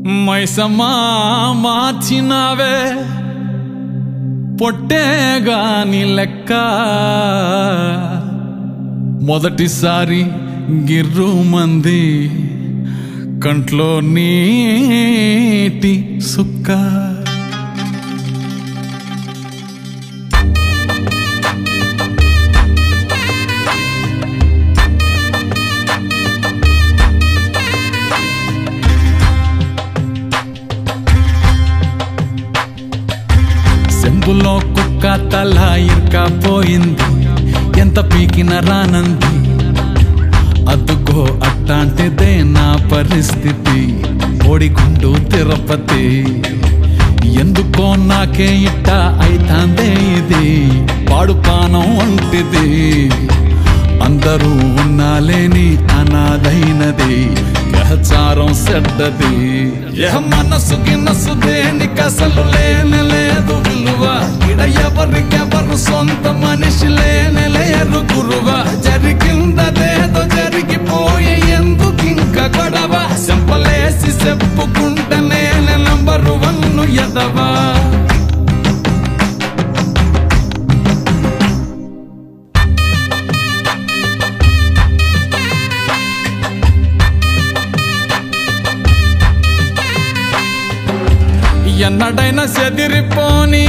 మైసమ్మా మార్చినావే పొట్టేగాని లెక్క మొదటిసారి గిర్రు మంది కంట్లో నీటి సుక్క సెంబులో కుక్క తల ఇరకపోయింది ఎంత పీకిన రానంది అదుగో అట్టాంటిదే నా పరిస్థితి ఓడికుంటూ తిరుపతి ఎందుకో నాకే ఇట్ట అయితాందే ఇది పాడు పానం వంటిది అందరూ ఉన్నాలేని అనాథైనది గ్రహచారం సెడ్డది ఎహ మనసు గిన్నసు దేనికి అసలు లేనే లేదు విలువ ఇడ ఎవరికెవరు సొంత మనిషి లేనే లేరు గురువ జరిగిందదేదో జరిగిపోయే ఎందుకు ఇంకా గొడవ చెంపలేసి చెప్పుకుంటే నేనే నంబరు వన్ను ఎదవా ఎన్నడైనా సెదిరిపోని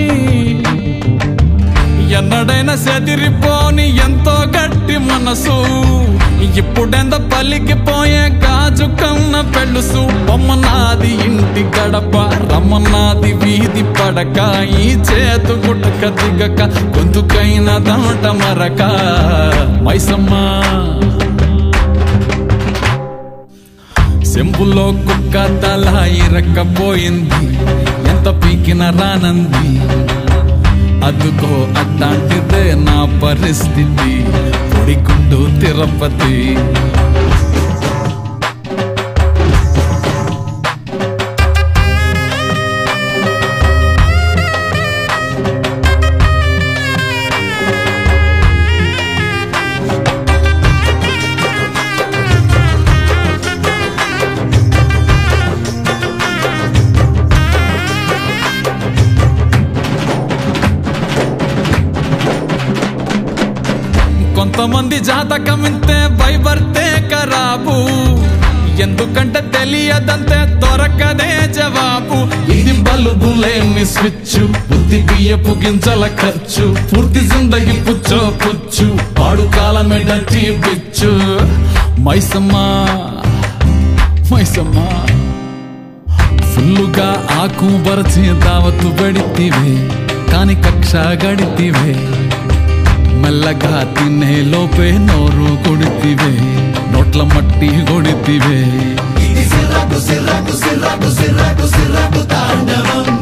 ఎన్నడైనా సెదిరిపోని ఎంతో గట్టి మనసు ఇప్పుడెంత పలికిపోయే గాజు కన్న పెళ్ళుసు బొమ్మనాది ఇంటి గడప రమ్మనాది వీధి పడక ఈ చేతు గుట్టక దిగక గొంతుకైన దాట మరక మైసమ్మా సెంబులో కుక్క తల ఇరక్కపోయింది ఎంత పీకిన రానంది అదుగో అట్లాంటిదే నా పరిస్థితి పొడిగుండు తిరుపతి కొంతమంది జాతకం ఇంతే భయపడితే ఖరాబు ఎందుకంటే తెలియదంతే దొరకదే జవాబు ఇది బలుబులేని స్విచ్ బుద్ధి బియ్యపు గింజల ఖర్చు పూర్తి జిందగి పుచ్చో పుచ్చు పాడు కాలమే డట్టి బిచ్చు మైసమ్మా మైసమ్మా ఫుల్లుగా ఆకు బరచి దావత్తు పెడితివే కాని కక్ష గడితివే మెల్లగా తినే లోపే నోరు కొడితివే నోట్ల మట్టి కొడితివే ఇది సిర్రకు సిర్రకు సిర్రకు సిర్రకు సిర్రకు తాండవం